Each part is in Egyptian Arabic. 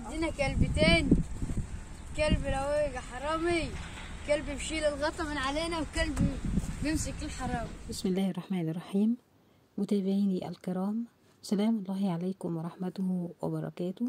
عندنا كلبتين كلب روايق حرامي كلب بيشيل الغطا من علينا وكلب بيمسك الحرامي بسم الله الرحمن الرحيم متابعيني الكرام سلام الله عليكم ورحمته وبركاته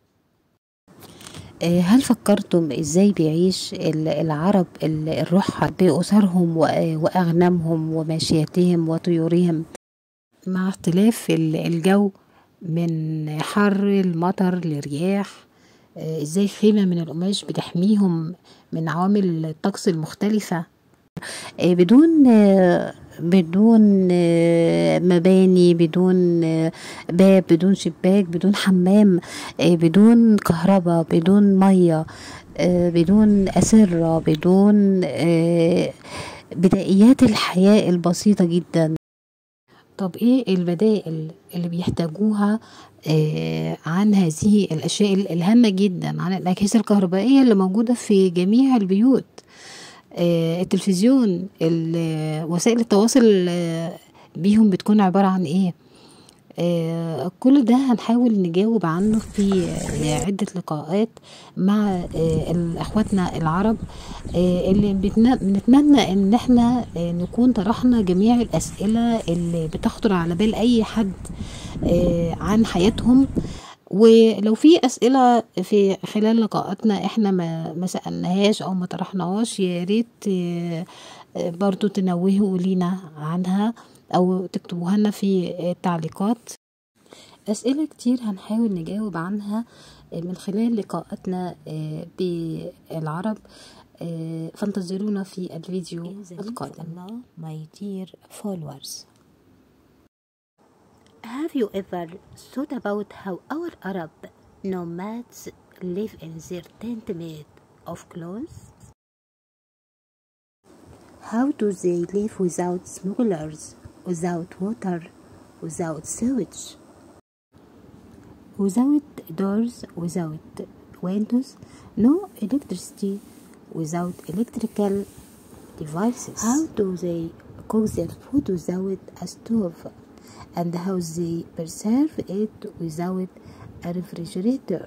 آه، هل فكرتم ازاي بيعيش ال- العرب ال- الرحل بأسرهم وأ- وأغنامهم وماشياتهم وطيورهم مع اختلاف ال- الجو من حر المطر لرياح آه، ازاي خيمة من القماش بتحميهم من عوامل الطقس المختلفة آه، بدون آه، بدون آه، مباني بدون آه، باب بدون شباك بدون حمام آه، بدون كهرباء بدون مية آه، بدون أسرة بدون آه، بدائيات الحياة البسيطة جدا طب ايه البدائل اللي بيحتاجوها آه عن هذه الاشياء ال- الهامة جدا عن الاجهزة الكهربائية اللي موجودة في جميع البيوت آه التلفزيون ال- وسائل التواصل آه بيهم بتكون عبارة عن ايه آه كل ده هنحاول نجاوب عنه في آه عدة لقاءات مع آه ال- اخواتنا العرب آه اللي بتنا- بنتمنى ان احنا آه نكون طرحنا جميع الاسئلة اللي بتخطر على بال اي حد آه عن حياتهم ولو في اسئله في خلال لقاءاتنا احنا ما ما سالناهاش او ما طرحناهاش يا ريت آه، آه، برضو تنوهوا لينا عنها او تكتبوها لنا في التعليقات أسئلة كتير هنحاول نجاوب عنها من خلال لقاءاتنا آه، بالعرب آه، فانتظرونا في الفيديو القادم my dear followers Have you ever thought about how our Arab nomads live in their tent made of cloth? How do they live without smugglers, without water, without sewage? Without doors, without windows, no electricity, without electrical devices. How do they cook their food without a stove? And how they preserve it without a refrigerator?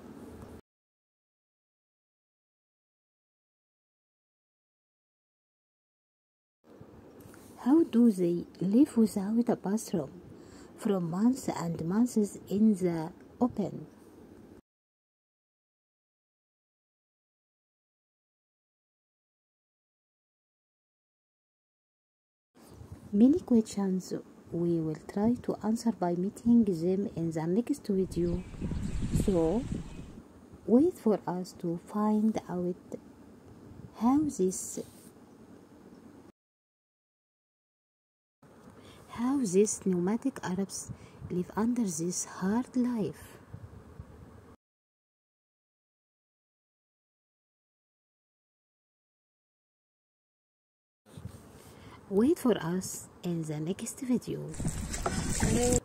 How do they live without a bathroom from months and months in the open? Many questions we will try to answer by meeting them in the next video. So, wait for us to find out how this how these nomadic Arabs live under this hard life. Wait for us in the next video.